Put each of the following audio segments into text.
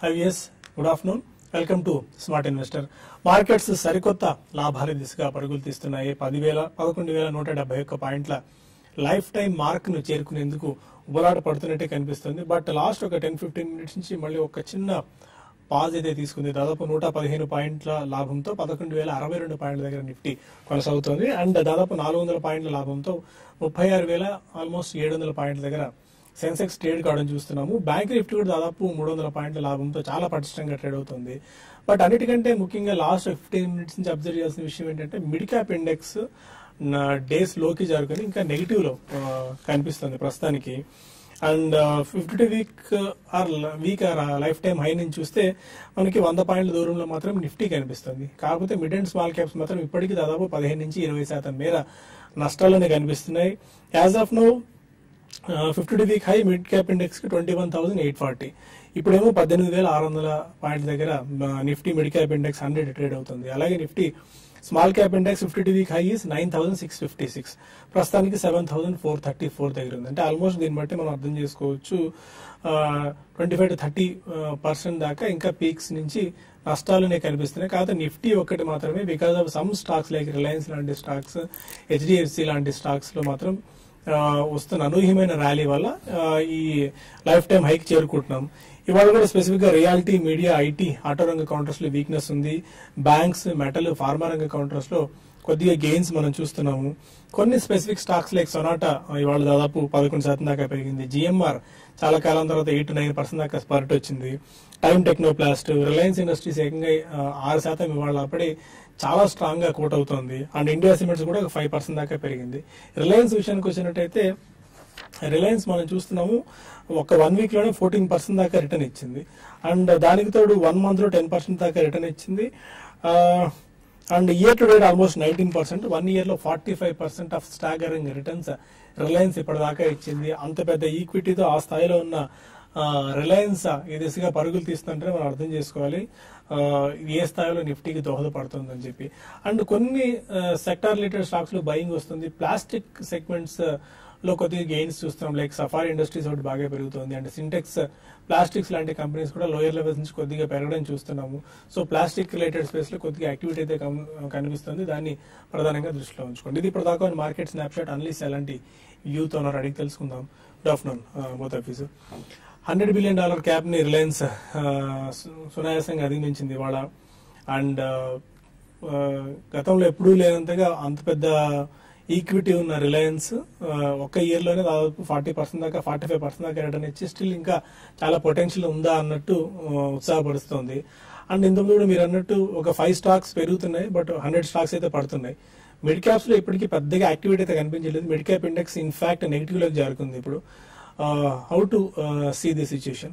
IVS good afternoon welcome to smart investor markets సరికొత్త లాభాల దిశగా పరుగులు తీస్తున్నాయి పదివేల పదకొండు వేల నూట డెబ్బై ఒక్క పాయింట్ల లైఫ్ టైం మార్క్ ను చేరుకునేందుకు ఉబలాట పడుతున్నట్టే కనిపిస్తుంది బట్ లాస్ట్ ఒక టెన్ ఫిఫ్టీన్ మినిట్స్ నుంచి మళ్ళీ ఒక చిన్న పాజ్ అయితే తీసుకుంది దాదాపు నూట పదిహేను పాయింట్ల లాభంతో పదకొండు వేల అరవై రెండు పాయింట్ల దగ్గర నిఫ్టీ కొనసాగుతోంది అండ్ దాదాపు నాలుగు వందల పాయింట్ల లాభంతో ముప్పై ఆరు వేల ఆల్మోస్ట్ ఏడు వందల పాయింట్ల దగ్గర సెన్సెక్స్ ట్రేడ్ కావడం చూస్తున్నాము బ్యాంక్ నిఫ్టీ కూడా దాదాపు మూడు వందల పాయింట్ల లాభంతో చాలా పటిష్టంగా ట్రేడ్ అవుతుంది బట్ అన్నిటికంటే ముఖ్యంగా లాస్ట్ ఫిఫ్టీన్ మినిట్స్ నుంచి అబ్జర్వ్ చేయాల్సిన విషయం ఏంటంటే మిడ్ క్యాప్ ఇండెక్స్ డేస్ లోకి జరుగుతుంది ఇంకా నెగిటివ్ లో ఆ, కనిపిస్తుంది ప్రస్తుతానికి and fifty two week or week or lifetime high నుంచి చూస్తే మనకి వంద పాయింట్ల దూరంలో మాత్రం నిఫ్టీ కనిపిస్తుంది కాకపోతే మిడ్ అండ్ స్మాల్ క్యాప్స్ మాత్రం ఇప్పటికీ దాదాపు పదిహేను నుంచి ఇరవై శాతం మేర నష్టాలనే కనిపిస్తున్నాయి as of now fifty two week high mid cap index కి twenty one thousand eight forty ఇప్పుడేమో పద్దెనిమిది వేల ఆరు వందల పాయింట్ దగ్గర Nifty mid cap index hundred trade అవుతుంది అలాగే Nifty small cap index fifty two week high is nine thousand six fifty six ప్రస్తుతానికి seven thousand four thirty four దగ్గర ఉంది అంటే ఆల్మోస్ట్ దీన్ని బట్టి మనం అర్థం చేసుకోవచ్చు twenty five to thirty percent దాకా ఇంకా పీక్స్ నుంచి నష్టాలునే కనిపిస్తున్నాయి కాకపోతే నిఫ్టీ ఒక్కటి మాత్రమే because of some stocks like Reliance లాంటి స్టాక్స్ హెచ్డిఎఫ్సి లాంటి స్టాక్స్ లో మాత్రం ఆ, వస్తున్న అనూహ్యమైన ర్యాలీ వల్ల ఆ, ఈ లైఫ్ టైం హైక్ చేరుకుంటున్నాం ఇవాళ కూడా స్పెసిఫిక్ గా రియాలిటీ మీడియా ఐటీ ఆటో రంగ కౌంటర్స్ లో వీక్నెస్ ఉంది బ్యాంక్స్ మెటల్ ఫార్మా రంగ కౌంటర్స్ లో కొద్దిగా గెయిన్స్ మనం చూస్తున్నాము కొన్ని స్పెసిఫిక్ స్టాక్స్ లైక్ సొనాటా ఇవాళ దాదాపు పదకొండు శాతం దాకా పెరిగింది జిఎంఆర్ చాలా కాలం తర్వాత ఎయిట్ నైన్ పర్సెంట్ దాకా స్పర్ట్ వచ్చింది టైమ్ టెక్నోప్లాస్ట్ రిలయన్స్ ఇండస్ట్రీస్ ఏకంగా ఆ, ఆరు శాతం ఇవాళ అప్పుడే చాలా స్ట్రాంగ్ గా కోట్ అవుతోంది అండ్ ఇండియా సిమెంట్స్ కూడా ఫైవ్ పర్సెంట్ దాకా పెరిగింది రిలయన్స్ విషయానికి వచ్చినట్టయితే రిలయన్స్ మనం చూస్తున్నాము ఒక వన్ వీక్ లోనే ఫోర్టీన్ పర్సెంట్ దాకా రిటర్న్ ఇచ్చింది అండ్ దానికి తోడు వన్ మంత్ లో టెన్ పర్సెంట్ దాకా రిటర్న్ ఇచ్చింది and year to date almost nineteen percent one year లో forty five percent of staggering returns Reliance ఇప్పటిదాకా ఇచ్చింది అంత పెద్ద ఈక్విటీతో ఆ స్థాయిలో ఉన్న రిలయన్స్ ఈ దిశగా పరుగులు తీస్తుంటే మనం అర్థం చేసుకోవాలి ఆ, ఇది ఏ స్థాయిలో నిఫ్టీకి దోహదపడుతుందని చెప్పి అండ్ కొన్ని సెక్టార్ రిలేటెడ్ స్టాక్స్ లో బయింగ్ వస్తుంది ప్లాస్టిక్ సెగ్మెంట్స్ లో కొద్దిగా గెయిన్స్ చూస్తున్నాం లైక్ సఫారీ ఇండస్ట్రీస్ ఒకటి బాగా పెరుగుతుంది అండ్ సింటెక్స్ ప్లాస్టిక్స్ లాంటి కంపెనీస్ కూడా లోయర్ లెవెల్స్ నుంచి కొద్దిగా పెరగడం చూస్తున్నాము సో ప్లాస్టిక్ రిలేటెడ్ స్పేస్ లో కొద్దిగా యాక్టివిటీ అయితే కం- కనిపిస్తుంది దాన్ని ప్రధానంగా దృష్టిలో ఉంచుకోండి ఇది ఇప్పుడు దాకా మార్కెట్ స్నాప్షాట్ అన్లీస్ ఎలాంటి వ్యూతో ఉన్నారు అడిగి తెలుసుకుందాం good afternoon both office hundred billion dollar cap ని రిలయన్స్ సునాయాసంగా అధిగమించింది ఇవాళ అండ్ గతంలో ఎప్పుడూ లేనంతగా అంత పెద్ద ఈక్విటీ ఉన్న రిలయన్స్ ఒక ఇయర్ లోనే దాదాపు ఫార్టీ పర్సెంట్ దాకా ఫార్టీ ఫైవ్ పర్సెంట్ దాకా రిటర్న్ ఇచ్చి స్టిల్ ఇంకా చాలా పొటెన్షియల్ ఉందా అన్నట్టు ఆ, ఉత్సాహపరుస్తోంది అండ్ ఇంతకుముందు కూడా మీరు అన్నట్టు ఒక ఫైవ్ స్టాక్స్ పెరుగుతున్నాయి బట్ హండ్రెడ్ స్టాక్స్ అయితే పడుతున్నాయి మిడ్ క్యాప్స్ లో ఇప్పటికీ పెద్దగా యాక్టివిటీ అయితే కనిపించలేదు mid cap index in fact negative లోకి జారుకుంది ఇప్పుడు how to see the situation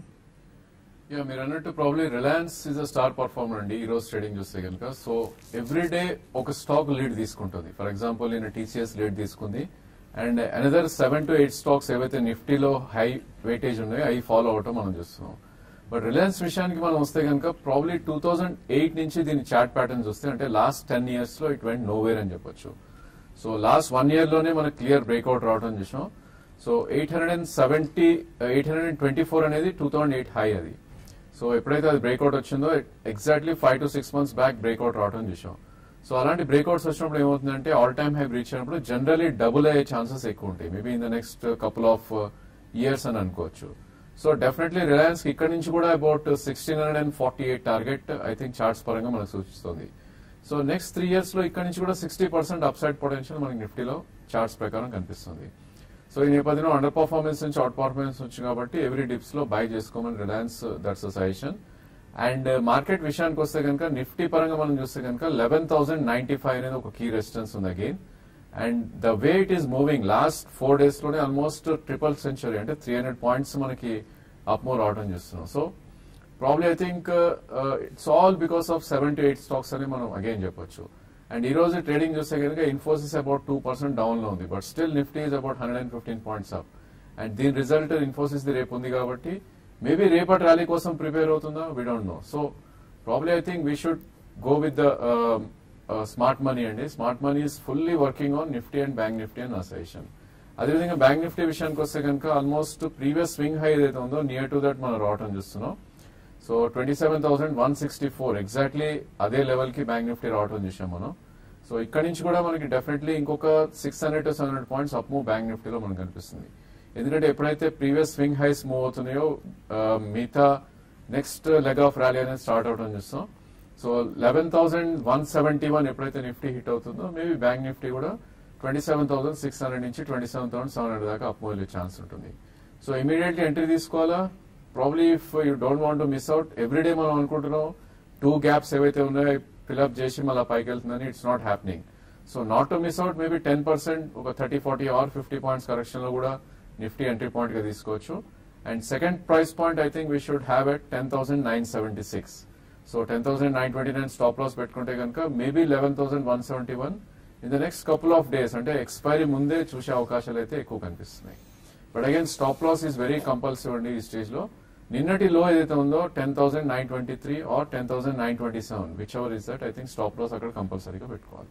yeah మీరు అన్నట్టు probably Reliance is a star performer అండి ఈ రోజు ట్రేడింగ్ చూస్తే కనుక సో ఎవ్రీ డే ఒక స్టాక్ లీడ్ తీసుకుంటుంది ఫర్ ఎగ్జాంపుల్ నేను టీసీఎస్ లీడ్ తీసుకుంది and another seven to eight stocks ఏవైతే నిఫ్టీలో హై వెయిటేజ్ ఉన్నాయో అవి ఫాలో అవటం మనం చూస్తున్నాం బట్ రిలయన్స్ విషయానికి మనం వస్తే కనుక ప్రాబ్లీ టూ థౌసండ్ ఎయిట్ నుంచి దీని చార్ట్ ప్యాటర్న్ చూస్తే అంటే లాస్ట్ టెన్ ఇయర్స్ లో ఇట్ వెంట్ నోవేర్ అని చెప్పొచ్చు సో లాస్ట్ వన్ ఇయర్ లోనే మనకు క్లియర్ బ్రేక్అవుట్ రావడం చూసాం so eight hundred and seventy eight hundred and twenty four అనేది టూ థౌసండ్ ఎయిట్ హై అది సో ఎప్పుడైతే అది బ్రేక్అవుట్ వచ్చిందో exactly five to six months back breakout రావడం చూసాం సో అలాంటి బ్రేక్అవుట్స్ వచ్చినప్పుడు ఏమవుతుందంటే ఆల్ టైమ్ హై బ్రీచ్ అయినప్పుడు జనరలీ డబుల్ అయ్యే ఛాన్సెస్ ఎక్కువ ఉంటాయి maybe in the next couple of years అని అనుకోవచ్చు సో డెఫినెట్లీ రిలయన్స్ ఇక్కడ నుంచి కూడా about sixteen hundred and forty eight target I think charts పరంగా మనకు సూచిస్తుంది సో నెక్స్ట్ త్రీ ఇయర్స్ లో ఇక్కడ నుంచి కూడా సిక్స్టీ పర్సెంట్ అప్సైడ్ పొటెన్షియల్ మనకి నిఫ్టీలో చార్ట్స్ ప్రకారం కనిపిస్తుంది సో ఈ నేపథ్యంలో అండర్ పర్ఫార్మెన్స్ నుంచి అవుట్ పర్ఫార్మెన్స్ నుంచి కాబట్టి ఎవ్రీ డిప్స్ లో బై చేసుకోమని Reliance that's suggestion and market విషయానికి వస్తే కనుక నిఫ్టీ పరంగా మనం చూస్తే కనుక లెవెన్ థౌసండ్ నైన్టీ ఫైవ్ అనేది ఒక కీ రెసిస్టెన్స్ ఉంది again and the way it is moving last four days లోనే ఆల్మోస్ట్ ట్రిపుల్ సెంచరీ అంటే త్రీ హండ్రెడ్ పాయింట్స్ మనకి అప్ మోర్ అవడం చూస్తున్నాం so probably I think it's all because of seven to eight stocks అని మనం again చెప్పొచ్చు and ఈ రోజు ట్రేడింగ్ చూస్తే కనుక Infosys about two percent down లో ఉంది but still Nifty is about hundred and fifteen points up and దీని రిజల్ట్ ఇన్ఫోసిస్ ది రేపు ఉంది కాబట్టి మేబీ రేపటి ర్యాలీ కోసం ప్రిపేర్ అవుతుందా we don't know so probably I think we should go with the smart money అండి smart money is fully working on Nifty and Bank Nifty and నా సజెషన్ అదేవిధంగా బ్యాంక్ నిఫ్టీ విషయానికి వస్తే కనుక almost previous swing high ఏదైతే ఉందో near to that మనం రావటం చూస్తున్నాం so twenty seven thousand one sixty four exactly అదే లెవెల్ కి బ్యాంక్ నిఫ్టీ రావడం చూసాం మనం సో ఇక్కడ నుంచి కూడా మనకి డెఫినెట్లీ ఇంకొక six hundred to seven hundred points up move Bank నిఫ్టీలో మనకు కనిపిస్తుంది ఎందుకంటే ఎప్పుడైతే ప్రీవియస్ స్వింగ్ హైస్ మూవ్ అవుతున్నాయో ఆ, మిగతా నెక్స్ట్ లెగ్ ఆఫ్ ర్యాలీ అనేది స్టార్ట్ అవడం చూస్తాం so eleven thousand one seventy one ఎప్పుడైతే నిఫ్టీ హిట్ అవుతుందో మేబీ బ్యాంక్ నిఫ్టీ కూడా twenty seven thousand six hundred నుంచి twenty seven thousand seven hundred దాకా అప్ మూవ్ వెళ్ళే ఛాన్స్ ఉంటుంది సో ఇమీడియట్లీ ఎంట్రీ తీసుకోవాలా probably if you don't want to miss out everyday మనం అనుకుంటున్నాం టూ గ్యాప్స్ ఏవైతే ఉన్నాయో ఫిల్అప్ చేసి మళ్ళీ పైకి వెళ్తుందని it's not happening so not to miss out maybe ten percent ఒక thirty forty or fifty points correction లో కూడా నిఫ్టీ ఎంట్రీ పాయింట్ గా తీసుకోవచ్చు and second price point I think we should have at ten thousand nine seventy six so ten thousand nine twenty nine stop loss పెట్టుకుంటే కనుక maybe eleven thousand one seventy one in the next couple of days అంటే expiry ముందే చూసే అవకాశాలు అయితే ఎక్కువ కనిపిస్తున్నాయి but again stop loss is very compulsory అండి ఈ స్టేజ్ లో నిన్నటి లో ఏదైతే ఉందో ten thousand nine twenty three or ten thousand nine twenty seven whichever is that I think stop loss అక్కడ కంపల్సరీగా పెట్టుకోవాలి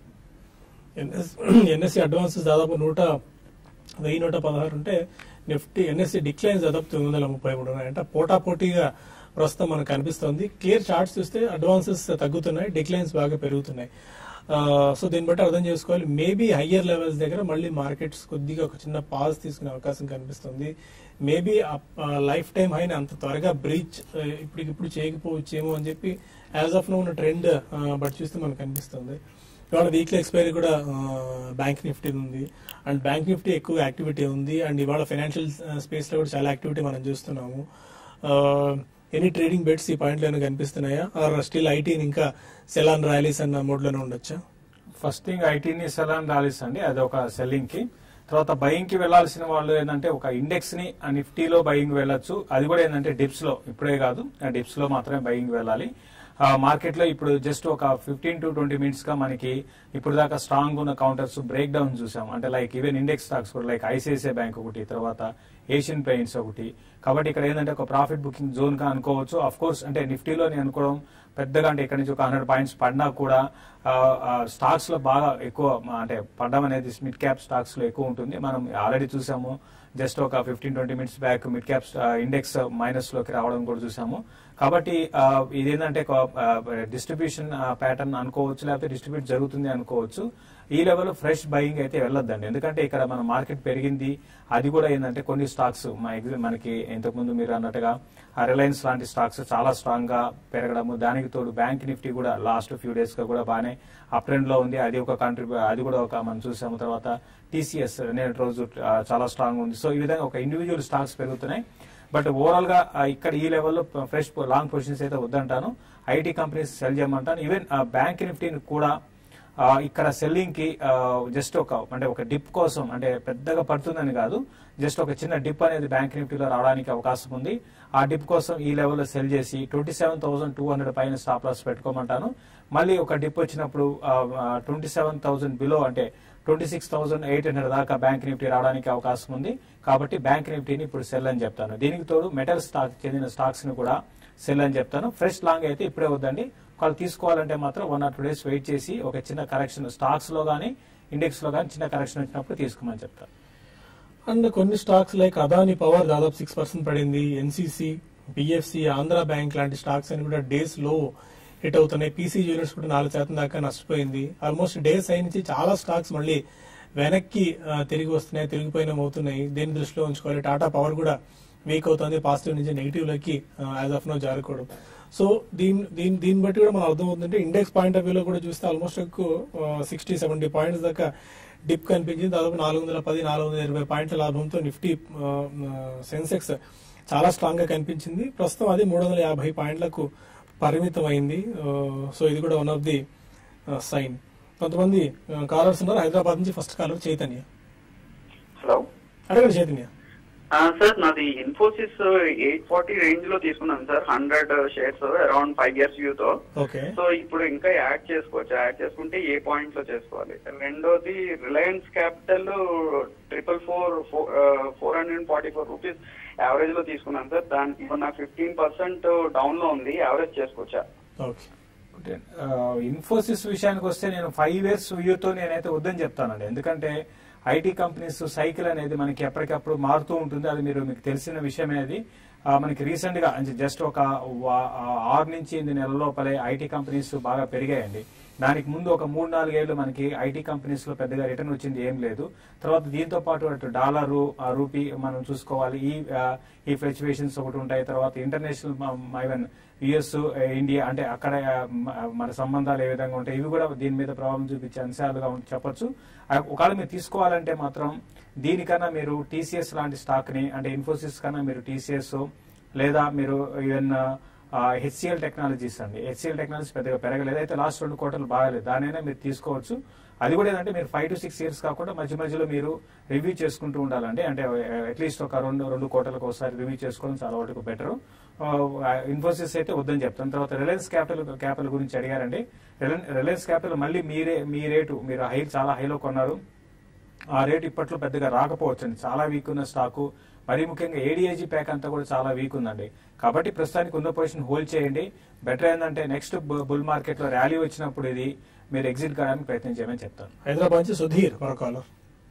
ఎన్ఎస్సి అడ్వాన్సెస్ దాదాపు నూట వెయ్యి నూట పదహారు ఉంటే నిఫ్టీ ఎన్ఎస్సి డిక్లైన్స్ దాదాపు తొమ్మిది వందల ముప్పై మూడు ఉన్నాయి అంటే పోటా పోటీగా ప్రస్తుతం మనకు కనిపిస్తుంది క్లియర్ చార్ట్స్ చూస్తే అడ్వాన్సెస్ తగ్గుతున్నాయి డిక్లైన్స్ బాగా పెరుగుతున్నాయి సో దీన్ని బట్టి అర్థం చేసుకోవాలి మేబీ హయ్యర్ లెవెల్స్ దగ్గర మళ్ళీ మార్కెట్స్ కొద్దిగా ఒక చిన్న పాజ్ తీసుకునే అవకాశం కనిపిస్తుంది మేబీ లైఫ్ టైం అయిన అంత త్వరగా బ్రీచ్ ఇప్పటికిప్పుడు చేయకపోవచ్చేమో అని చెప్పి యాజ్ ఆఫ్ నో ఉన్న ట్రెండ్ బట్ చూస్తే మనకు కనిపిస్తుంది ఇవాళ వీక్లీ ఎక్స్పైరీ కూడా బ్యాంక్ నిఫ్టీ ఉంది అండ్ బ్యాంక్ నిఫ్టీ ఎక్కువ యాక్టివిటీ ఉంది అండ్ ఇవాళ ఫైనాన్షియల్ స్పేస్ లో కూడా చాలా యాక్టివిటీ మనం చూస్తున్నాము ఎనీ ట్రేడింగ్ బెట్స్ ఈ పాయింట్ లోనే కనిపిస్తున్నాయా ఆర్ స్టిల్ ఐటీని ఇంకా సెలాన్ ర్యాలీస్ అన్న మోడ్ లోనే ఉండొచ్చా ఫస్ట్ థింగ్ ఐటీని సెలాన్ ర్యాలీస్ అండి అది ఒక సెల్లింగ్ కి తర్వాత బయింగ్ కి వెళ్లాల్సిన వాళ్ళు ఏంటంటే ఒక ఇండెక్స్ ని ఆ నిఫ్టీలో బయింగ్ వెళ్ళొచ్చు అది కూడా ఏంటంటే డిప్స్ లో ఇప్పుడే కాదు డిప్స్ లో మాత్రమే బయింగ్ వెళ్ళాలి మార్కెట్ లో ఇప్పుడు జస్ట్ ఒక ఫిఫ్టీన్ టు ట్వంటీ మినిట్స్ గా మనకి ఇప్పుడు దాకా స్ట్రాంగ్ ఉన్న కౌంటర్స్ బ్రేక్ డౌన్ చూసాం అంటే లైక్ ఈవెన్ ఇండెక్స్ స్టాక్స్ కూడా లైక్ ఐసిఐసిఐ బ్యాంక్ ఒకటి తర్వాత ఏషియన్ పెయింట్స్ ఒకటి కాబట్టి ఇక్కడ ఏంటంటే ఒక ప్రాఫిట్ బుకింగ్ జోన్ గా అనుకోవచ్చు అఫ్ కోర్స్ అంటే నిఫ్టీలో నేను అనుకోవడం పెద్దగా అంటే ఇక్కడ నుంచి ఒక హండ్రెడ్ పాయింట్స్ పడినా కూడా స్టాక్స్ లో బాగా ఎక్కువ అంటే పడడం అనేది మిడ్ క్యాప్ స్టాక్స్ లో ఎక్కువ ఉంటుంది మనం ఆల్రెడీ చూసాము జస్ట్ ఒక fifteen twenty minutes back mid cap index minus లోకి రావడం కూడా చూసాము కాబట్టి ఇదేంటంటే డిస్ట్రిబ్యూషన్ ప్యాటర్న్ అనుకోవచ్చు లేకపోతే డిస్ట్రిబ్యూట్ జరుగుతుంది అనుకోవచ్చు ఈ లెవెల్ ఫ్రెష్ బయింగ్ అయితే వెళ్ళొద్దండి ఎందుకంటే ఇక్కడ మన మార్కెట్ పెరిగింది అది కూడా ఏంటంటే కొన్ని స్టాక్స్ మనకి ఇంతకుముందు మీరు అన్నట్టుగా రిలయన్స్ లాంటి స్టాక్స్ చాలా స్ట్రాంగ్ గా పెరగడము దానికి తోడు బ్యాంక్ నిఫ్టీ కూడా లాస్ట్ ఫ్యూ డేస్ గా కూడా బాగానే అప్ ట్రెండ్ లో ఉంది అది ఒక కంట్రిబ్యూ అది కూడా ఒక మనం చూసాము తర్వాత టీసీఎస్ నేను రోజు చాలా స్ట్రాంగ్ ఉంది సో ఈ విధంగా ఒక ఇండివిజువల్ స్టాక్స్ పెరుగుతున్నాయి బట్ ఓవరాల్ గా ఇక్కడ ఈ లెవెల్లో ఫ్రెష్ లాంగ్ పొజిషన్స్ అయితే వద్దంటాను ఐటీ కంపెనీస్ సెల్ చేయమంటాను ఈవెన్ బ్యాంక్ నిఫ్టీని కూడా ఇక్కడ సెల్లింగ్ కి జస్ట్ ఒక అంటే ఒక డిప్ కోసం అంటే పెద్దగా పడుతుందని కాదు జస్ట్ ఒక చిన్న డిప్ అనేది బ్యాంక్ నిఫ్టీలో రావడానికి అవకాశం ఉంది ఆ డిప్ కోసం ఈ లెవెల్లో సెల్ చేసి twenty seven thousand two hundred పైన స్టాప్ లాస్ పెట్టుకోమంటాను మళ్ళీ ఒక డిప్ వచ్చినప్పుడు ట్వంటీ సెవెన్ థౌసండ్ బిలో అంటే twenty six thousand eight hundred దాకా బ్యాంక్ నిఫ్టీ రావడానికి అవకాశం ఉంది కాబట్టి బ్యాంక్ నిఫ్టీని ఇప్పుడు సెల్ అని చెప్తాను దీనికి తోడు మెటల్ స్టాక్ చెందిన స్టాక్స్ ని కూడా సెల్ అని చెప్తాను ఫ్రెష్ లాంగ్ అయితే ఇప్పుడే వద్దండి వాళ్ళు తీసుకోవాలంటే మాత్రం one or two days wait చేసి ఒక చిన్న కరెక్షన్ స్టాక్స్ లో గానీ ఇండెక్స్ లో గానీ చిన్న కరెక్షన్ వచ్చినప్పుడు తీసుకోమని చెప్తాను అండ్ కొన్ని స్టాక్స్ లైక్ అదాని పవర్ దాదాపు సిక్స్ పర్సెంట్ పడింది ఎన్సీసీ బిఎఫ్సి ఆంధ్ర బ్యాంక్ లాంటి స్టాక్స్ అని కూడా డేస్ లో హిట్ అవుతున్నాయి పీసీ జ్యువెలర్స్ కూడా నాలుగు శాతం దాకా నష్టపోయింది ఆల్మోస్ట్ డేస్ అయిన నుంచి చాలా స్టాక్స్ మళ్ళీ వెనక్కి తిరిగి వస్తున్నాయి తిరిగిపోయిన అవుతున్నాయి దీన్ని దృష్టిలో ఉంచుకోవాలి టాటా పవర్ కూడా వీక్ అవుతుంది పాజిటివ్ నుంచి నెగిటివ్ లోకి యాజ్ ఆఫ్ నో జారుకోవడం సో దీని దీని దీన్ని బట్టి కూడా మనం అర్థం అవుతుందంటే ఇండెక్స్ పాయింట్ ఆఫ్ వ్యూలో కూడా చూస్తే ఆల్మోస్ట్ ఎక్కువ సిక్స్టీ సెవెంటీ పాయింట్స్ దాకా డిప్ కనిపించింది దాదాపు నాలుగు వందల పది నాలుగు వందల ఇరవై పాయింట్ల లాభంతో నిఫ్టీ సెన్సెక్స్ చాలా స్ట్రాంగ్ గా కనిపించింది ప్రస్తుతం అది మూడు వందల యాభై పాయింట్లకు పరిమితం అయింది సో ఇది కూడా వన్ ఆఫ్ ది సైన్ కొంతమంది కాలర్స్ ఉన్నారు హైదరాబాద్ నుంచి ఫస్ట్ కాలర్ చైతన్య హలో అడగండి చైతన్య సార్ నాది ఇన్ఫోసిస్ ఎయిట్ ఫార్టీ రేంజ్ లో తీసుకున్నాను sir hundred shares around five years view తో ఓకే సో ఇప్పుడు ఇంకా యాడ్ చేసుకోవచ్చు యాడ్ చేసుకుంటే ఏ పాయింట్ లో చేసుకోవాలి రెండోది Reliance capital triple four four hundred forty four rupees average లో తీసుకున్నాను సార్ దానికి ఇప్పుడు నాకు ఫిఫ్టీన్ పర్సెంట్ డౌన్ లో ఉంది యావరేజ్ చేసుకోవచ్చా ఓకే ఇన్ఫోసిస్ విషయానికి వస్తే నేను ఫైవ్ ఇయర్స్ వ్యూతో నేనైతే వద్దని చెప్తానండి ఎందుకంటే ఐటీ కంపెనీస్ సైకిల్ అనేది మనకి ఎప్పటికప్పుడు మారుతూ ఉంటుంది అది మీరు మీకు తెలిసిన విషయమే అది ఆ, మనకి రీసెంట్ గా అంటే జస్ట్ ఒక వా- ఆ, ఆరు నుంచి ఎనిమిది నెలల లోపలే ఐటీ కంపెనీస్ బాగా పెరిగాయండి దానికి ముందు ఒక మూడు నాలుగేళ్లు మనకి ఐటీ కంపెనీస్ లో పెద్దగా రిటర్న్ వచ్చింది ఏం లేదు తర్వాత దీంతో పాటు అటు డాలరు ఆ, రూపీ మనం చూసుకోవాలి ఈ ఆ, ఈ ఫ్లక్చువేషన్స్ ఒకటి ఉంటాయి తర్వాత ఇంటర్నేషనల్ ఈవెన్ యుఎస్ ఇండియా అంటే అక్కడ ఆ, మ- మన సంబంధాలు ఏ విధంగా ఉంటాయి ఇవి కూడా దీని మీద ప్రభావం చూపించే అంశాలుగా ఉం- చెప్పొచ్చు ఆ, ఒకవేళ మీరు తీసుకోవాలంటే మాత్రం దీనికన్నా మీరు టీసీఎస్ లాంటి స్టాక్ ని అంటే ఇన్ఫోసిస్ కన్నా మీరు టీసీఎస్ లేదా మీరు ఈవెన్ హెచ్సిఎల్ టెక్నాలజీస్ అండి హెచ్సిఎల్ టెక్నాలజీస్ పెద్దగా పెరగలేదు అయితే లాస్ట్ రెండు కోటలు బాగాలేదు దానైనా మీరు తీసుకోవచ్చు అది కూడా ఏంటంటే మీరు ఫైవ్ టు సిక్స్ ఇయర్స్ కాకుండా మధ్య మధ్యలో మీరు రివ్యూ చేసుకుంటూ ఉండాలండి అంటే అట్లీస్ట్ ఒక రెండు రెండు కోటలకు ఒకసారి రివ్యూ చేసుకోవడం చాలా వరకు బెటర్ ఇన్ఫోసిస్ అయితే వద్దని చెప్తాను తర్వాత రిలయన్స్ క్యాపిటల్ క్యాపిటల్ గురించి అడిగారండి రిలయన్స్ క్యాపిటల్ మళ్ళీ మీరే మీ రేటు మీరు హై చాలా హైలో కొన్నారు ఆ రేట్ ఇప్పట్లో పెద్దగా రాకపోవచ్చండి చాలా వీక్ ఉన్న స్టాకు మరీ ముఖ్యంగా ఏడీఐజీ ప్యాక్ అంతా కూడా చాలా వీక్ ఉందండి కాబట్టి ప్రస్తుతానికి ఉన్న పొజిషన్ హోల్డ్ చేయండి బెటర్ ఏంటంటే నెక్స్ట్ బుల్ మార్కెట్ లో ర్యాలీ వచ్చినప్పుడు ఇది మీరు ఎగ్జిట్ కావడానికి ప్రయత్నం చేయమని చెప్తాను హైదరాబాద్ నుంచి సుధీర్ మరో కాలర్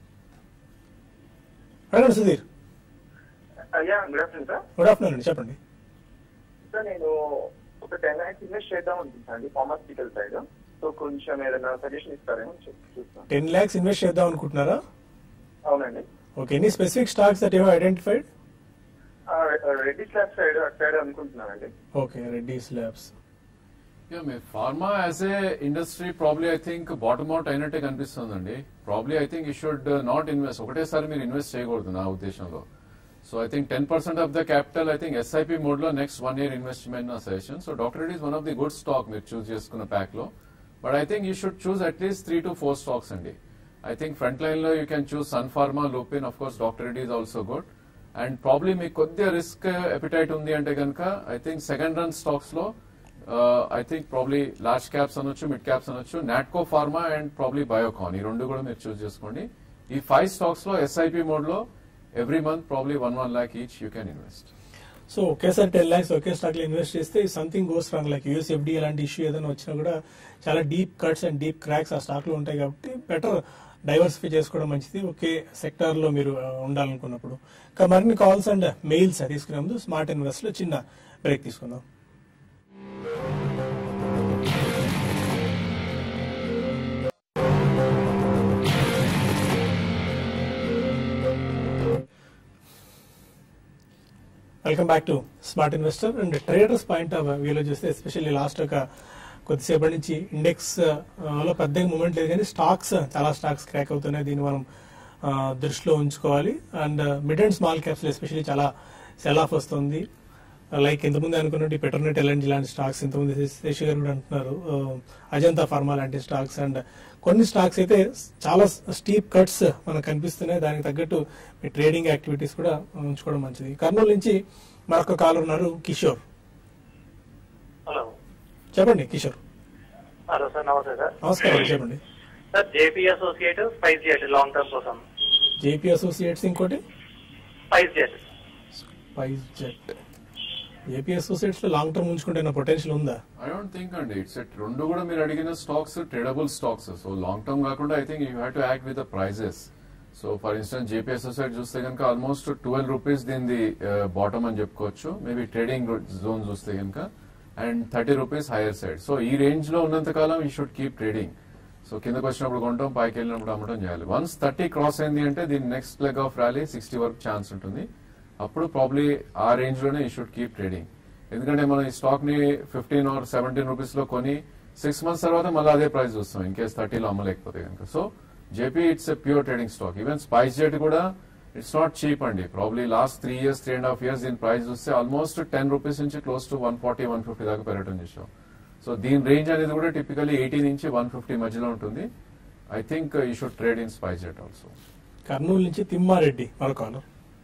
అడగండి సుధీర్ అయ్యా good afternoon sir good afternoon అండి చెప్పండి సార్ నేను ఒక టెన్ ల్యాక్స్ ఇన్వెస్ట్ చేద్దాం అనుకుంటున్నాను ఫార్మాస్యూటికల్ సైడ్ సో కొంచెం ఏదైనా సజెషన్ ఇస్తారేమో చెప్పి చూస్తాను టెన్ ల్యాక్స్ ఇన్వెస్ట్ చేద్దాం అనుకుంటున్నారా అవునండి okay any specific stocks that you identified Reddy slab side అటు సైడ్ అనుకుంటున్నానండి ఓకే రెడ్డి స్లాబ్స్ యా మీ pharma as a industry probably I think bottom out అయినట్టే కనిపిస్తుందండి probably I think you should not invest ఒకటేసారి మీరు ఇన్వెస్ట్ చేయకూడదు నా ఉద్దేశంలో so I think ten percent of the capital I think SIP mode లో next one year investment నా suggestion so doctor it is one of the good stock మీరు choose చేసుకున్న pack లో but I think you should choose at least three to four stocks అండి I think front line లో you can choose Sun pharma Lupin of course doctor it is also good and probably మీకు కొద్దిగా risk appetite ఉంది అంటే కనుక I think second run stocks లో I think probably large caps అనొచ్చు mid caps అనొచ్చు Natco pharma and probably Biocon ఈ రెండు కూడా మీరు చూస్ చేసుకోండి ఈ ఫైవ్ స్టాక్స్ లో ఎస్ఐపి మోడ్ లో every month probably one one lakh each you can invest so ఒకేసారి టెన్ ల్యాక్స్ ఒకే స్టాక్ లో ఇన్వెస్ట్ చేస్తే something goes wrong like USFDA అలాంటి ఇష్యూ ఏదైనా వచ్చినా కూడా చాలా deep cuts and deep cracks ఆ స్టాక్ లో ఉంటాయి కాబట్టి బెటర్ డైవర్సిఫై చేసుకోవడం మంచిది ఒకే సెక్టార్ లో మీరు ఆ, ఉండాలనుకున్నప్పుడు ఇంకా మరిన్ని కాల్స్ అండ్ మెయిల్స్ తీసుకునే ముందు స్మార్ట్ ఇన్వెస్ట్ లో చిన్న బ్రేక్ తీసుకుందాం welcome back to smart investor and traders point of వ్యూలో చూస్తే ఎస్పెషల్లీ లాస్ట్ ఒక కొద్దిసేపటి నుంచి ఇండెక్స్ లో పెద్దగా మూమెంట్ లేదు కానీ స్టాక్స్ చాలా స్టాక్స్ క్రాక్ అవుతున్నాయి దీన్ని మనం ఆ, దృష్టిలో ఉంచుకోవాలి and mid and small caps especially చాలా సెల్ ఆఫ్ వస్తుంది లైక్ ఇంతకుముందు అనుకున్నట్టు పెటర్నెట్ ఎల్ఎన్జీ లాంటి స్టాక్స్ ఇంతకుముందు శశి గారు కూడా అంటున్నారు ఆ, అజంతా ఫార్మా లాంటి స్టాక్స్ అండ్ కొన్ని స్టాక్స్ అయితే చాలా స్టీప్ కట్స్ మనకు కనిపిస్తున్నాయి దానికి తగ్గట్టు మీ ట్రేడింగ్ యాక్టివిటీస్ కూడా ఉంచుకోవడం మంచిది కర్నూలు నుంచి మరొక కాల్ ఉన్నారు కిషోర్ హలో చెప్పండి కిషోర్ హలో సార్ నమస్తే సార్ నమస్కారం చెప్పండి sir JP associate SpiceJet long term కోసం జేపీ అసోసియేట్స్ ఇంకోటి SpiceJet SpiceJet JP associates లో లాంగ్ టర్మ్ ఉంచుకుంటే పొటెన్షియల్ ఉందా ఐ డోంట్ థింక్ అండి ఇట్స్ రెండు కూడా మీరు అడిగిన stocks tradable stocks so long term కాకుండా I think you have to act with the prices so for instance JP associate చూస్తే కనుక ఆల్మోస్ట్ ట్వెల్వ్ రూపీస్ దీని బాటమ్ అని చెప్పుకోవచ్చు మేబీ ట్రేడింగ్ జోన్ చూస్తే కనుక and thirty rupees higher side so ఈ range లో ఉన్నంత కాలం you should keep trading so కిందకు వచ్చినప్పుడు కొంటాం పైకి వెళ్ళినప్పుడు అమ్మటం చేయాలి వన్స్ థర్టీ క్రాస్ అయింది అంటే దీని next leg of rally sixty వరకు ఛాన్స్ ఉంటుంది అప్పుడు ప్రాబ్లీ ఆ రేంజ్ లోనే యూ షుడ్ కీప్ ట్రేడింగ్ ఎందుకంటే మనం ఈ స్టాక్ ని ఫిఫ్టీన్ ఆర్ సెవెంటీన్ రూపీస్ లో కొని సిక్స్ మంత్స్ తర్వాత మళ్ళీ అదే ప్రైస్ చూస్తాం ఇన్ కేస్ థర్టీలో అమ్మలేకపోతే కనుక so JP it's a pure trading stock even SpiceJet కూడా ఇట్స్ నాట్ చీప్ అండి probably last three years three and half years దీని ప్రైస్ చూస్తే ఆల్మోస్ట్ టెన్ రూపీస్ నుంచి close to one forty one fifty దాకా పెరగడం చూసాం so దీని range అనేది కూడా టిపికలీ ఎయిటీ నుంచి వన్ ఫిఫ్టీ మధ్యలో ఉంటుంది I think you should trade in SpiceJet also Kurnool నుంచి తిమ్మారెడ్డి మరో కాలర్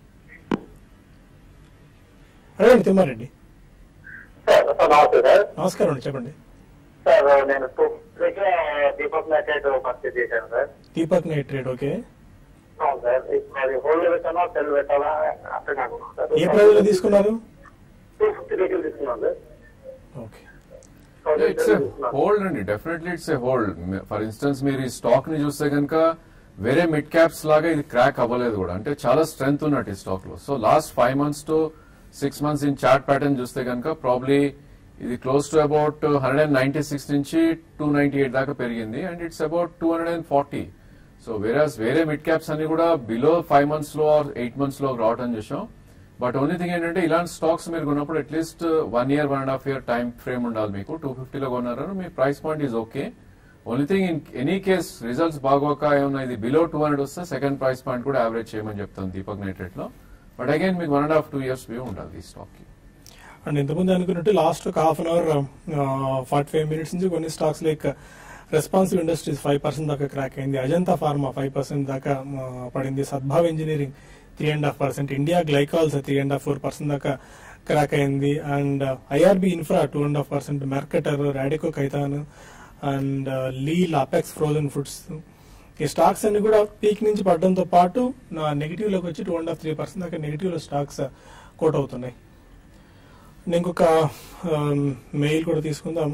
అడగండి తిమ్మారెడ్డి సార్ సార్ నమస్తే సార్ నమస్కారం అండి చెప్పండి సార్ నేను టూ దగ్గర దీపక్ నైట్రేట్ పర్చేజ్ చేశాను sir Deepak nitrate okay అవును సార్ మరి హోల్డ్ పెట్టాలా సెల్ పెట్టాలా అర్థం కాకుండా సార్ ఏ ప్రైజ్ లో తీసుకున్నారు టూ ఫిఫ్టీ దగ్గర తీసుకున్నాను sir okay it's a hold అండి definitely it's a hold for instance మీరు ఈ స్టాక్ ని చూస్తే కనుక వేరే మిడ్ క్యాప్స్ లాగా ఇది క్రాక్ అవ్వలేదు కూడా అంటే చాలా స్ట్రెంగ్త్ ఉన్నట్టు ఈ స్టాక్ లో so last five months to six months in chart pattern చూస్తే కనుక ప్రాబ్లీ ఇది close to about hundred and ninety six నుంచి టూ నైన్టీ ఎయిట్ దాకా పెరిగింది and it's about two hundred and forty so వేరే వేరే మిడ్ క్యాప్స్ అన్ని కూడా బిలో ఫైవ్ మంత్స్ లో ఆర్ ఎయిట్ మంత్స్ లో రావటం చూసాం బట్ ఓన్లీ థింగ్ ఏంటంటే ఇలాంటి స్టాక్స్ మీరు కొన్నప్పుడు at least one year one and half year time frame ఉండాలి మీకు టూ ఫిఫ్టీలో కొన్నారు మీ price point is okay only thing in any case results బాగోక ఏమన్నా ఇది బిలో టూ హండ్రెడ్ వస్తే సెకండ్ ప్రైస్ పాయింట్ కూడా యావరేజ్ చేయమని చెప్తాను దీపక్ నైట్రేట్ లో బట్ అగైన్ మీకు one and half two years view ఉండాలి ఈ స్టాక్ కి అండ్ ఇంతకుముందు అనుకున్నట్టు లాస్ట్ ఒక half an hour forty five minutes నుంచి కొన్ని stocks like responsive industries five percent దాకా క్రాక్ అయింది అజంతా ఫార్మా ఫైవ్ పర్సెంట్ దాకా ఆ, పడింది Sadbhav engineering three and half percent India glycols three and half four percent దాకా క్రాక్ అయింది and IRB infra two and half percent Mercator Radico Khaitan and లీ లాపెక్స్ frozen foods ఈ స్టాక్స్ అన్ని కూడా పీక్ నుంచి పడడంతో పాటు నా నెగిటివ్ లోకి వచ్చి two and half three percent దాకా నెగిటివ్ లో స్టాక్స్ కోట్ అవుతున్నాయి ఇంకొక మెయిల్ కూడా తీసుకుందాం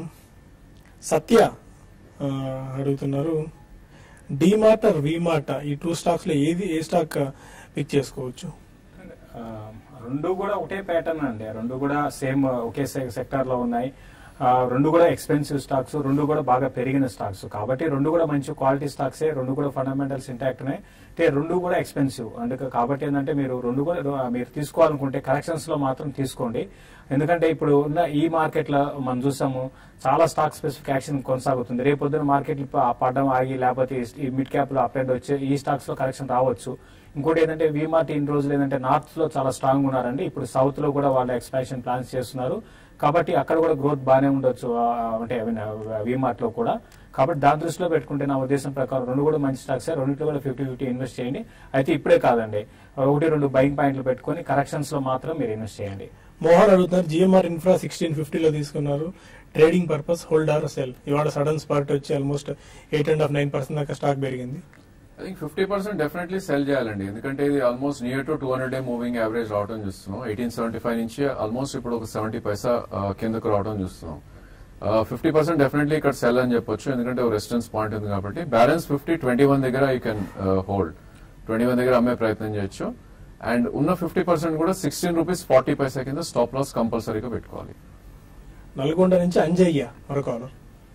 సత్య ఆ, అడుగుతున్నారు డిమార్ట్ ఆర్ విమార్ట్ ఈ టూ స్టాక్స్ లో ఏది ఏ స్టాక్ పిక్ చేసుకోవచ్చు ఆ, రెండు కూడా ఒకటే ప్యాటర్న్ అండి రెండు కూడా సేమ్ ఒకే సెక్టార్ లో ఉన్నాయి ఆ, రెండు కూడా ఎక్స్పెన్సివ్ స్టాక్స్ రెండు కూడా బాగా పెరిగిన స్టాక్స్ కాబట్టి రెండు కూడా మంచి క్వాలిటీ స్టాక్సే రెండు కూడా ఫండమెంటల్స్ ఇంటాక్ట్ ఉన్నాయి అంటే రెండు కూడా ఎక్స్పెన్సివ్ అందుకే కాబట్టి ఏంటంటే మీరు రెండు కూడా రు- మీరు తీసుకోవాలనుకుంటే కరెక్షన్స్ లో మాత్రం తీసుకోండి ఎందుకంటే ఇప్పుడు ఉన్న ఈ మార్కెట్ లో మనం చూసాము చాలా స్టాక్ స్పెసిఫిక్ యాక్షన్ కొనసాగుతుంది రేపు పొద్దున మార్కెట్ పడడం ఆగి లేకపోతే ఈ మిడ్ క్యాప్ లో అప్ అండ్ వచ్చే ఈ స్టాక్స్ లో కరెక్షన్ రావచ్చు ఇంకోటి ఏంటంటే వీమార్ట్ ఇన్ని రోజులు ఏంటంటే నార్త్ లో చాలా స్ట్రాంగ్ ఉన్నారండి ఇప్పుడు సౌత్ లో కూడా వాళ్ళ ఎక్స్పాన్షన్ ప్లాన్స్ చేస్తున్నారు కాబట్టి అక్కడ కూడా గ్రోత్ బాగానే ఉండొచ్చు ఆ, అంటే వీమార్ట్ లో కూడా కాబట్టి దాని దృష్టిలో పెట్టుకుంటే నా ఉద్దేశం ప్రకారం రెండు కూడా మంచి స్టాక్స్ రెండింటిలో కూడా ఫిఫ్టీ ఫిఫ్టీ ఇన్వెస్ట్ చేయండి అయితే ఇప్పుడే కాదండి ఒకటి రెండు బయింగ్ పాయింట్లు పెట్టుకొని కరెక్షన్స్ లో మాత్రం మీరు ఇన్వెస్ట్ చేయండి మోహన్ అడుగుతున్నారు జిఎంఆర్ ఇన్ఫ్రా సిక్స్టీన్ ఫిఫ్టీలో తీసుకున్నారు trading purpose hold or sell ఇవాళ సడన్ స్పాట్ వచ్చి almost eight and half nine percent దాకా స్టాక్ పెరిగింది I think fifty percent definitely sell చేయాలండి ఎందుకంటే ఇది almost near to two hundred day moving average రావడం చూస్తున్నాం ఎయిటీన్ సెవెంటీ ఫైవ్ నుంచి ఆల్మోస్ట్ ఇప్పుడు ఒక సెవెంటీ పైసా ఆ, కిందకు రావడం చూస్తున్నాం ఫిఫ్టీ పర్సెంట్ డెఫినెట్లీ ఇక్కడ సెల్ అని చెప్పొచ్చు ఎందుకంటే ఒక రెసిస్టెన్స్ పాయింట్ ఉంది కాబట్టి బ్యాలెన్స్ ఫిఫ్టీ ట్వంటీ వన్ దగ్గర you can hold twenty one దగ్గర అమ్మే ప్రయత్నం చేయొచ్చు అండ్ ఉన్న ఫిఫ్టీ పర్సెంట్ కూడా సిక్స్టీన్ రూపీస్ ఫార్టీ పైసా కింద స్టాప్ లాస్ కంపల్సరీగా పెట్టుకోవాలి నల్గొండ నుంచి అంజయ్య మరొక caller.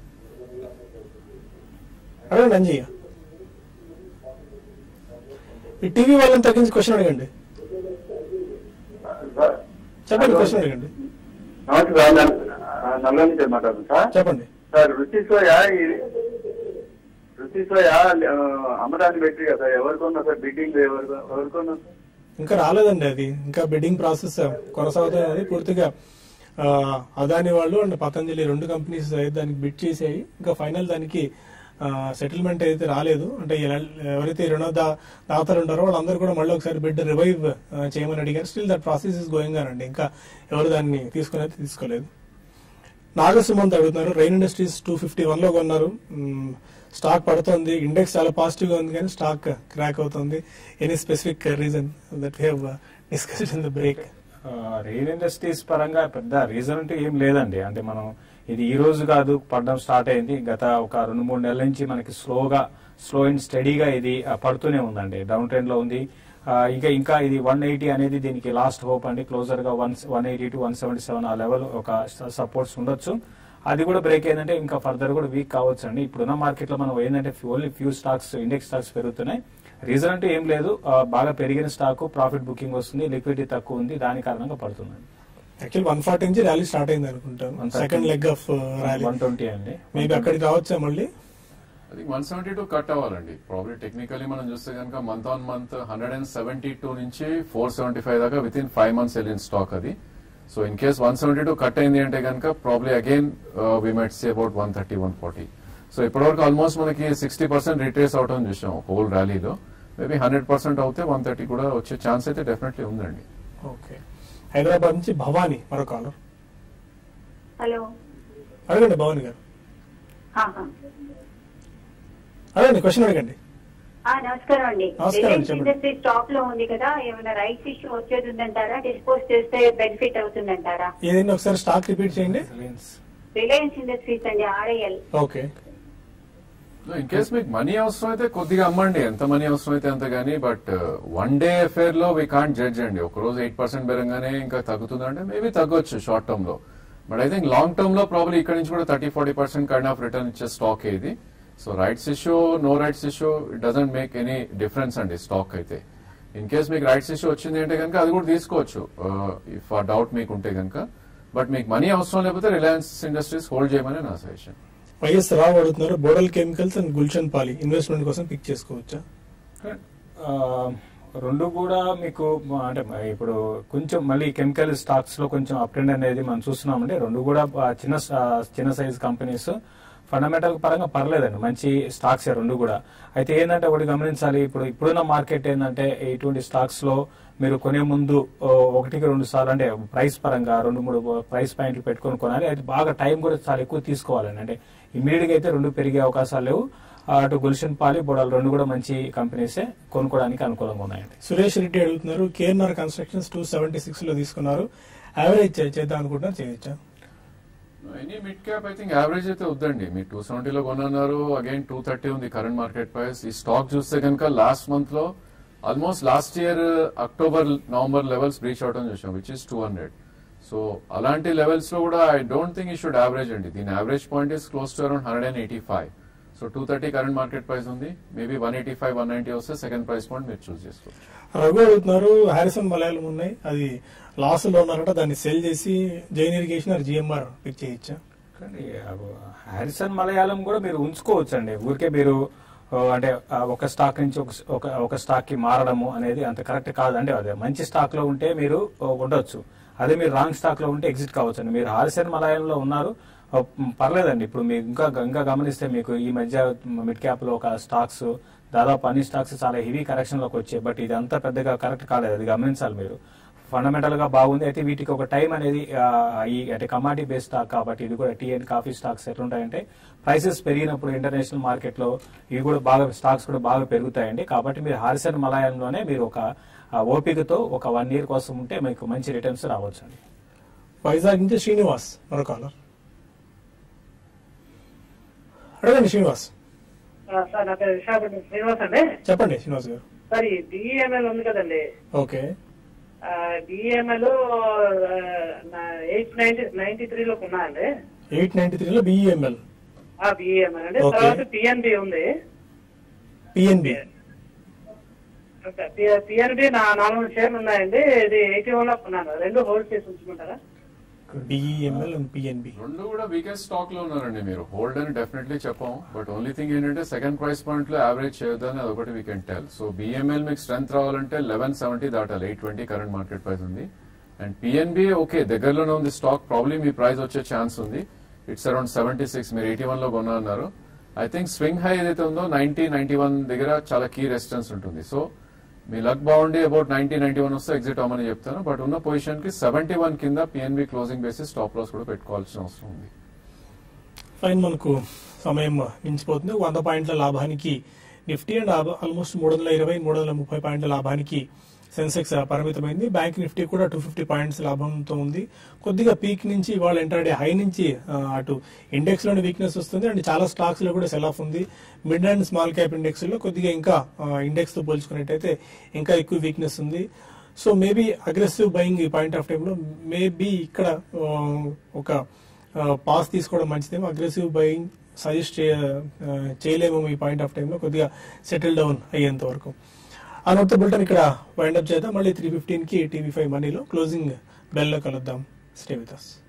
అడగండి అంజయ్య ఈ టీవీ వాళ్ళని తగ్గించి క్వశ్చన్ అడగండి సార్ చెప్పండి క్వశ్చన్ అడగండి నమస్తే సార్ నల్- ఆ, నల్గొండ నుంచి మాట్లాడుతుంది సార్ చెప్పండి సార్ రుచి సోయా ఇది రుచి సోయా ఆ, అమ్మడానికి పెట్టి కదా ఎవరు కొన్నా సార్ బిడ్డింగ్ ఎవరు ఎవరు కొన్నా సార్ ఇంకా రాలేదండి అది ఇంకా బిడ్డింగ్ ప్రాసెస్ కొనసాగుతుంది అది పూర్తిగా ఆ, అదాని వాళ్ళు అండ్ పతంజలి రెండు కంపెనీస్ దానికి బిడ్ చేసాయి ఇంకా ఫైనల్ దానికి సెటిల్మెంట్ అయితే రాలేదు అంటే ఎలా- ఎవరైతే రుణ దా- దాతలు ఉంటారో వాళ్ళందరూ కూడా మళ్ళీ ఒకసారి బిడ్ రివైవ్ చేయమని అడిగారు still that process is going అండి ఇంకా ఎవరు దాన్ని తీసుకుని అయితే తీసుకోలేదు నాగసుమంత్ అడుగుతున్నారు Rain industries two fifty one లో కొన్నారు మ్మ్, స్టాక్ పడుతుంది ఇండెక్స్ చాలా పాజిటివ్ గా ఉంది కానీ స్టాక్ క్రాక్ అవుతుంది any specific reason that have discussed in the break real industries పరంగా పెద్ద రీజన్ అంటే ఏం లేదండి అంటే మనం ఇది ఈ రోజు కాదు పడడం స్టార్ట్ అయింది గత ఒక రెండు మూడు నెలల నుంచి మనకి స్లోగా స్లో అండ్ స్టడీగా ఇది ఆ, పడుతూనే ఉందండి డౌన్ ట్రెండ్ లో ఉంది ఆ, ఇంకా ఇంకా ఇది వన్ ఎయిటీ అనేది దీనికి లాస్ట్ హోప్ అండి క్లోజర్ గా one one eighty to one seventy seven ఆ లెవెల్ ఒక సపోర్ట్స్ ఉండొచ్చు అది కూడా బ్రేక్ అయిందంటే ఇంకా ఫర్దర్ కూడా వీక్ కావచ్చు అండి ఇప్పుడున్న మార్కెట్ లో మనం ఏంటంటే only few stocks index stocks పెరుగుతున్నాయి రీజన్ అంటే ఏం లేదు ఆ, బాగా పెరిగిన స్టాక్ ప్రాఫిట్ బుకింగ్ వస్తుంది లిక్విడిటీ తక్కువ ఉంది దాని కారణంగా పడుతుందండి యాక్చువల్ వన్ ఫార్టీ నుంచి ర్యాలీ స్టార్ట్ అయింది అనుకుంటాను 130. Second leg of rally one twenty అండి మేబీ అక్కడికి రావచ్చా మళ్ళీ అది వన్ సెవెంటీ టూ కట్ అవ్వాలండి ప్రాబ్లీ టెక్నికలీ మనం చూస్తే కనుక month on month hundred and seventy two నుంచి ఫోర్ సెవెంటీ ఫైవ్ దాకా విత్ ఇన్ ఫైవ్ మంత్స్ వెళ్ళిన స్టాక్ అది so in case one seventy two cut అయింది అంటే కనుక probably again we might say about one thirty one forty so ఇప్పటివరకు almost మనకి sixty percent retrace అవటం చూసాం హోల్ ర్యాలీలో మేబీ హండ్రెడ్ పర్సెంట్ అవుతే వన్ థర్టీ కూడా వచ్చే ఛాన్స్ అయితే డెఫినెట్లీ ఉందండి ఓకే హైదరాబాద్ నుంచి భవానీ మరో కాలర్ హలో అడగండి భవానీ గారు ఆహా. అడగండి క్వశ్చన్ అడగండి ఆ, నమస్కారం అండి నమస్కారం, రిలయన్స్ చెప్పండి. ఇండస్ట్రీ స్టాక్ లో ఉంది కదా ఏమైనా రైట్స్ ఇష్యూ వచ్చేది ఉందంటారా డిస్పోజ్ చేస్తే బెనిఫిట్ అవుతుందంటారా ఏదైనా ఒకసారి స్టాక్ రిపీట్ చేయండి రిలయన్స్ ఇండస్ట్రీస్ అండి ఆర్ఐఎల్ ఓకే ఇన్ కేస్ మీకు మనీ అవసరం అయితే కొద్దిగా అమ్మండి ఎంత మనీ అవసరం అయితే అంత కానీ బట్ వన్ డే అఫేర్ లో వీ కాంట్ జడ్జ్ అండి ఒక రోజు ఎయిట్ పర్సెంట్ పెరగానే ఇంకా తగ్గుతుందంటే మేబీ తగ్గొచ్చు షార్ట్ టర్మ్ లో but I think long term లో ప్రాబ్లీ ఇక్కడ నుంచి కూడా thirty forty percent kind of return ఇచ్చే స్టాక్ ఇది so rights issue no rights issue it doesn't make any difference అండి స్టాక్ అయితే ఇన్ కేస్ మీకు రైట్స్ ఇష్యూ వచ్చింది అంటే కనుక అది కూడా తీసుకోవచ్చు ఇఫ్ ఆ డౌట్ మీకు ఉంటే కనుక బట్ మీకు మనీ అవసరం లేకపోతే రిలయన్స్ ఇండస్ట్రీస్ హోల్డ్ చేయమని నా సజెషన్ వైఎస్ రావు అడుగుతున్నారు బోడల్ కెమికల్స్ అండ్ గుల్షన్ పాలి ఇన్వెస్ట్మెంట్ కోసం పిక్ చేసుకోవచ్చా ఆ, రెండు కూడా మీకు మ- అంటే మ- ఇప్పుడు కొంచెం మళ్ళీ కెమికల్ స్టాక్స్ లో కొంచెం అప్ ట్రెండ్ అనేది మనం చూస్తున్నామంటే రెండు కూడా ఆ, చిన్న స- చిన్న సైజ్ కంపెనీస్ ఫండమెంటల్ పరంగా పర్లేదండి మంచి స్టాక్స్ రెండు కూడా అయితే ఏంటంటే ఒకటి గమనించాలి ఇప్పుడు ఇప్పుడున్న మార్కెట్ ఏంటంటే ఇటువంటి స్టాక్స్ లో మీరు కొనే ముందు ఓ, ఒకటికి రెండు సార్లు అంటే ప్రైస్ పరంగా రెండు మూడు ప్రైస్ పాయింట్లు పెట్టుకొని కొనాలి అది బాగా టైం కూడా చాలా ఎక్కువ తీసుకోవాలండి అంటే ఇమీడియట్ గా అయితే రెండు పెరిగే అవకాశాలు లేవు ఆ, అటు గుల్షన్ పాలి బోడాలు రెండు కూడా మంచి కంపెనీసే కొనుక్కోవడానికి అనుకూలంగా ఉన్నాయండి సురేష్ రెడ్డి అడుగుతున్నారు KNR constructions two seventy six లో తీసుకున్నారు యావరేజ్ చేద్దాం అనుకుంటున్నారు చేయొచ్చా any mid cap I think average అయితే వద్దండి మీరు టూ సెవెంటీలో కొన్నారు అగైన్ టూ థర్టీ ఉంది కరెంట్ మార్కెట్ ప్రైస్ ఈ స్టాక్ చూస్తే కనుక లాస్ట్ మంత్ లో almost last year October November levels breach అవడం చూసాం which is two hundred so అలాంటి లెవెల్స్ లో కూడా ఐ డోంట్ థింక్ ఈ షుడ్ యావరేజ్ అండి దీని average point is close to around hundred and eighty five so two thirty current market price ఉంది maybe one eighty five one ninety వస్తే second price point మీరు choose చేసుకోవచ్చు రఘు అడుగుతున్నారు Harrison Malayalam ఉన్నాయి అది లాస్ లో ఉన్నారంట దాన్ని సెల్ చేసి Jain irrigation or GMR pick చేయొచ్చా కానీ హారిసన్ మలయాళం కూడా మీరు ఉంచుకోవచ్చు అండి ఊరికే మీరు ఆ, అంటే ఆ, ఒక స్టాక్ నుంచి ఒక ఒక ఒక స్టాక్ కి మారడము అనేది అంత కరెక్ట్ కాదు అంటే అదే మంచి స్టాక్ లో ఉంటే మీరు ఆ, ఉండొచ్చు అదే మీరు రాంగ్ స్టాక్ లో ఉంటే ఎగ్జిట్ కావచ్చు అండి మీరు హారిసన్ మలయాళంలో ఉన్నారు ఆ, మ్, పర్లేదండి ఇప్పుడు మీరు ఇంకా ఇంకా గమనిస్తే మీకు ఈ మధ్య మిడ్ క్యాప్ లో ఒక స్టాక్స్ దాదాపు అన్ని స్టాక్స్ చాలా హెవీ కరెక్షన్ లోకి వచ్చాయి బట్ ఇదంతా పెద్దగా కరెక్ట్ కాలేదు అది గమనించాలి మీరు ఫండమెంటల్ గా బాగుంది అయితే వీటికి ఒక టైం అనేది ఆ, ఈ అంటే కమాడిటీ బేస్డ్ స్టాక్ కాబట్టి ఇది కూడా టీ అండ్ కాఫీ స్టాక్స్ ఎట్లుంటాయంటే ప్రైసెస్ పెరిగినప్పుడు ఇంటర్నేషనల్ మార్కెట్ లో ఇవి కూడా బాగా స్టాక్స్ కూడా బాగా పెరుగుతాయండి కాబట్టి మీరు హారిసన్ మలయాళంలోనే మీరు ఒక ఆ, ఓపికతో ఒక వన్ ఇయర్ కోసం ఉంటే మీకు మంచి రిటర్న్స్ రావచ్చు అండి వైజాగ్ నుంచి శ్రీనివాస్ మరో కాలర్ అడగండి శ్రీనివాస్ సార్ నా పేరు విశాఖపట్నం శ్రీనివాస్ అండి చెప్పండి శ్రీనివాస్ గారు సార్ ఈ డిఈఎంఎల్ ఉంది కదండి okay DEML eight ninety ninety three లో ఉన్నాయండి ఎయిట్ నైన్టీ త్రీలో బిఈఎంఎల్ ఆ బిఈఎంఎల్ అండి Okay. తర్వాత పిఎన్బి ఉంది పిఎన్బి పిఎన్బి నా నాలుగు షేర్లు ఉన్నాయండి ఇది ఎయిటీ వన్ లో ఉన్నాను రెండు హోల్డ్ చేసి ఉంచుకుంటారా బిఈఎంఎల్ అండ్ పిఎన్బి రెండు కూడా వీకెస్ట్ స్టాక్ లో ఉన్నారండి మీరు హోల్డ్ అని డెఫినెట్లీ చెప్పాం బట్ ఓన్లీ థింగ్ ఏంటంటే సెకండ్ ప్రైస్ పాయింట్ లో యావరేజ్ చేయొద్దని అదొకటి we can tell so BML మీకు స్ట్రెంత్ రావాలంటే లెవెన్ సెవెంటీ దాటాలి eight twenty current market price ఉంది అండ్ పిఎన్బి ఓకే దగ్గరలోనే ఉంది స్టాక్ ప్రాబ్లీ మీ ప్రైస్ వచ్చే ఛాన్స్ ఉంది ఇట్స్ అరౌండ్ సెవెంటీ సిక్స్ మీరు ఎయిటీ వన్ లో కొన్నా అన్నారు ఐ థింక్ స్వింగ్ హై ఏదైతే ఉందో నైన్టీ నైన్టీ వన్ దగ్గర చాలా కీ రెసిస్టెన్స్ ఉంటుంది సో మీ లక్ బాగుండి అబౌట్ నైన్టీ నైన్టీ వన్ వస్తే ఎగ్జిట్ అవ్వమని చెప్తాను బట్ ఉన్న పొజిషన్ కి సెవెంటీ వన్ కింద PNB closing basis stop loss కూడా పెట్టుకోవాల్సిన అవసరం ఉంది ఫైన్ మనకు సమయం మించిపోతుంది వంద పాయింట్ల లాభానికి నిఫ్టీ అండ్ ఆల్మోస్ట్ మూడు వందల ఇరవై మూడు వందల ముప్పై పాయింట్ల లాభానికి సెన్సెక్స్ పరిమితమైంది బ్యాంక్ నిఫ్టీ కూడా టూ ఫిఫ్టీ పాయింట్స్ లాభంతో ఉంది కొద్దిగా పీక్ నుంచి ఇవాళ ఎంటర్డే హై నుంచి ఆ, అటు ఇండెక్స్ లోని వీక్నెస్ వస్తుంది అండ్ చాలా స్టాక్స్ లో కూడా సెల్ ఆఫ్ ఉంది mid and small cap index లో కొద్దిగా ఇంకా ఇండెక్స్ తో పోల్చుకున్నట్టయితే ఇంకా ఎక్కువ వీక్నెస్ ఉంది సో మేబీ అగ్రెసివ్ బయింగ్ ఈ పాయింట్ ఆఫ్ టైంలో మేబీ ఇక్కడ ఆ, ఒక పాస్ తీసుకోవడం మంచిదేమో అగ్రెసివ్ బయింగ్ సజెస్ట్ చేయలేమో ఈ పాయింట్ ఆఫ్ టైంలో కొద్దిగా సెటిల్ డౌన్ అయ్యేంత వరకు ఆ నోట్తో బుల్టన్ ఇక్కడ వైండప్ చేద్దాం మళ్ళీ త్రీ ఫిఫ్టీన్ కి టీవీ ఫైవ్ మనీలో క్లోజింగ్ బెల్లో కలుద్దాం స్టే విత్ అస్